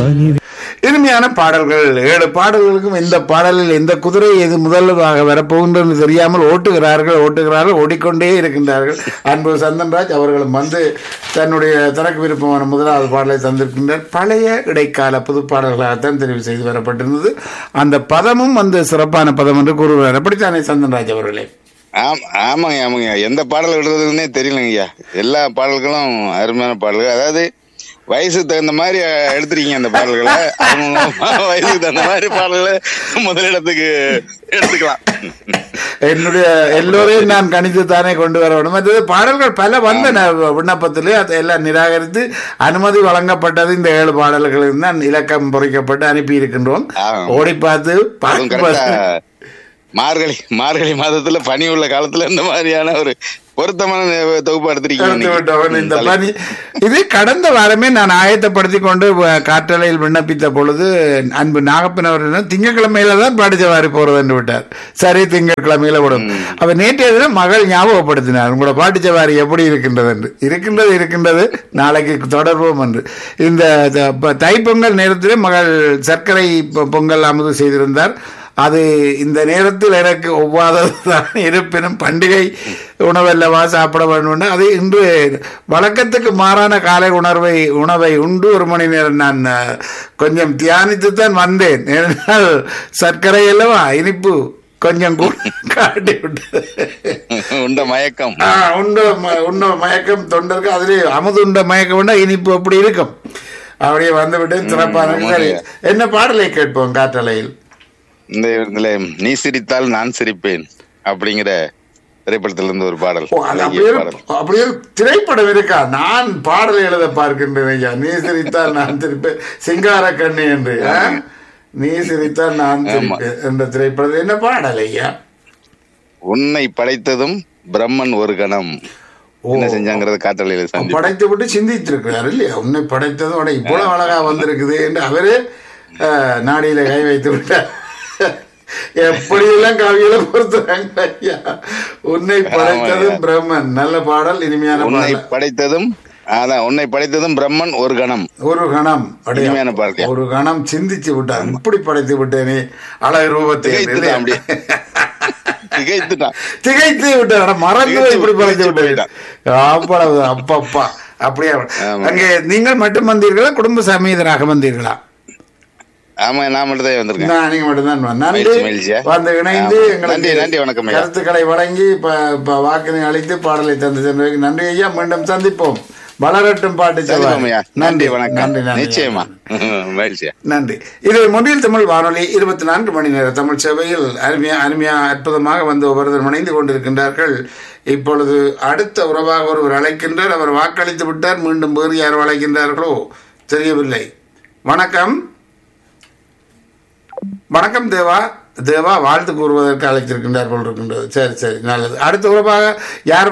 பனி இனிமையான பாடல்கள் ஏழு பாடல்களுக்கும் இந்த பாடலில் எந்த குதிரை எது முதலாக வரப்போகின்றது தெரியாமல் ஓட்டுகிறார்கள் ஓட்டுகிறார்கள் ஓடிக்கொண்டே இருக்கின்றார்கள் அன்பு சந்தன்ராஜ் அவர்களும் வந்து தன்னுடைய தனக்கு விருப்பமான முதலாவது பாடலை தந்திருக்கின்றார் பழைய இடைக்கால புது பாடல்களாகத்தான் தெரிவு செய்து வரப்பட்டிருந்தது அந்த பதமும் அந்த சிறப்பான பதம் என்று கூறுகிறார் அப்படித்தானே சந்தன்ராஜ் அவர்களே ஆம்- ஆமாங்க ஆமாங்க எந்த பாடல் விடுறதுன்னே தெரியலங்கய்யா எல்லா பாடல்களும் அருமையான பாடல்கள் அதாவது வயசுக்கு தகுந்த மாதிரி அஹ், எடுத்திருக்கீங்க அந்த பாடல்களை அவங்க வயசுக்கு தகுந்த மாதிரி பாடல்களை முதலிடத்துக்கு எடுத்துக்கலாம் என்னுடைய எல்லோரையும் நான் கணித்து தானே கொண்டு வர வேண்டும் மற்றது பாடல்கள் பல வந்தன விண்ணப்பத்திலே அதை எல்லாம் நிராகரித்து அனுமதி வழங்கப்பட்டது இந்த ஏழு பாடல்களுக்கு தான் இலக்கம் பொறிக்கப்பட்டு அனுப்பி இருக்கின்றோம் ஆ. ஓடி பார்த்து அதுவும் பார்த்து கரெக்டா பார்த்து மார்கழி மார்கழி மாதத்துல பனி உள்ள காலத்துல இந்த மாதிரியான ஒரு பொருத்தமான தொகுப்பு எடுத்திருக்கீங்க கலந்து இன்னைக்கு. விட்டவன் இந்த ம், பணி இது கடந்த வாரமே நான் ஆயத்தப்படுத்தி கொண்டு வ- காற்றலையில் விண்ணப்பித்த பொழுது அன்பு நாகப்பன் அவர்கள் திங்கட்கிழமையில தான் பாடிச்சவாரி போறதுன்னு விட்டார் சரி திங்கட்கிழமையில விடும் அவர் நேற்றைய தினம் மகள் ஞாபகப்படுத்தினார் உங்களோட பாட்டிச்சவாரி எப்படி இருக்கின்றது என்று இருக்கின்றது இருக்கின்றது நாளைக்கு தொடர்போம் என்று இந்த த- ப- தைப்பொங்கல் நேரத்திலே மகள் சர்க்கரை பொ- பொங்கல் அமுது செய்திருந்தார் அது இந்த நேரத்தில் எனக்கு ஒவ்வாததுதான் இருப்பினும் பண்டிகை உணவல்லவா சாப்பிட வேண்டும் அது இன்று வழக்கத்துக்கு மாறான காலை உணர்வை உணவை உண்டு ஒரு மணி நேரம் நான் அஹ், கொஞ்சம் தியானித்து தான் வந்தேன் ஏனென்றால் சர்க்கரை அல்லவா இனிப்பு கொஞ்சம் கூட காட்டி விட்டது உண்ட மயக்கம் ஆ, உண்ட ம- உண்ட மயக்கம் தொண்டருக்கு அதிலே அமுது உண்ட மயக்கம் உண்டா இனிப்பு அப்படி இருக்கும் அப்படியே வந்து விட்டு சிறப்பான ஆமாங்க. சரி. என்ன பாடலை கேட்போம் காற்றலையில் இந்த இதுல நீ சிரித்தால் நான் சிரிப்பேன் அப்படிங்கிற திரைப்படத்துல இருந்து ஒரு பாடல் ஓ, அது அழகிய அப்படியே பாடல் அப்படியே திரைப்படம் இருக்கா நான் பாடலை எழுத பார்க்கின்றேன் ஐயா நீ சிரித்தால் நான் திருப்பேன் சிங்கார கண்ணி என்று ஆ? நீ சிரித்தால் நான் சிரிப்பேன் என்ற திரைப்படம் என்ன பாடல் ஐயா உன்னை படைத்ததும் பிரம்மன் ஒரு கணம் என்ன செஞ்சாங்கிறது காற்றலையில சந்தி படைத்து விட்டு சிந்தித்திருக்கிறார் இல்லையா உன்னை படைத்ததும் அட இவ்வளவு அழகா வந்திருக்குது என்று அவரே அஹ், நாடியில கை வைத்து விட்டார் எப்படி எல்லாம் கவியில பொறுத்துறாங்க ஐயா உன்னை படைத்ததும் பிரம்மன் நல்ல பாடல் இனிமையான உன்னை பாடல் படைத்ததும் அதான் உன்னை படைத்ததும் பிரம்மன் ஒரு கணம் ஒரு கணம் அப்படியே இனிமையான பாடல் ஒரு கணம் சிந்திச்சு விட்டார் இப்படி படைத்து விட்டேனே அழகு ரூபத்தை திகைத்துட்டான் அப்படியே திகைத்துட்டான் திகைத்து விட்டார் அட, மறந்து திகைத்து இப்படி படைத்து திகைத்து விட்டார் அவ்வளவு அப்பப்பா அப்படியே ஆமா. அங்கே நீங்கள் மட்டும் வந்தீர்களா குடும்ப சமேதராக வந்தீர்களா ஆமா நான் மட்டும் தான் வந்திருக்கேன் நான் நீங்க மட்டும்தான் வந்தேன். நன்றி மகிழ்ச்சி, மகிழ்ச்சியா. வந்து இணைந்து ஆமா. எங்களுக்கு நன்றி, நன்றி, வணக்கம் ஐயா. கருத்துக்களை வழங்கி ப- ப- வாக்கினை அளித்து பாடலை தந்து சென்றதுக்கு நன்றி ஐயா மீண்டும் சந்திப்போம் வளரட்டும் பாட்டு சந்திப்போம் ஐயா. செல்வாய். நன்றி வணக்கம் நன்றி நன்றி நிச்சயமா மகிழ்ச்சியா நன்றி இது மொழியில் தமிழ் வானொலி இருபத்தி நான்கு மணி நேர தமிழ் சேவையில் அருமையா அருமையா அற்புதமாக வந்து ஒவ்வொருத்தரும் இணைந்து கொண்டிருக்கின்றார்கள் இப்பொழுது அடுத்த உறவாக ஒருவர் அழைக்கின்றார் அவர் வாக்களித்து விட்டார் மீண்டும் வேறு யார் அழைக்கின்றார்களோ தெரியவில்லை வணக்கம் வணக்கம் தேவா தேவா வாழ்த்து கூறுவதற்கு அழைத்திருக்கின்றார் போல் இருக்கின்றது சரி சரி நல்லது அடுத்த உறவாக யார்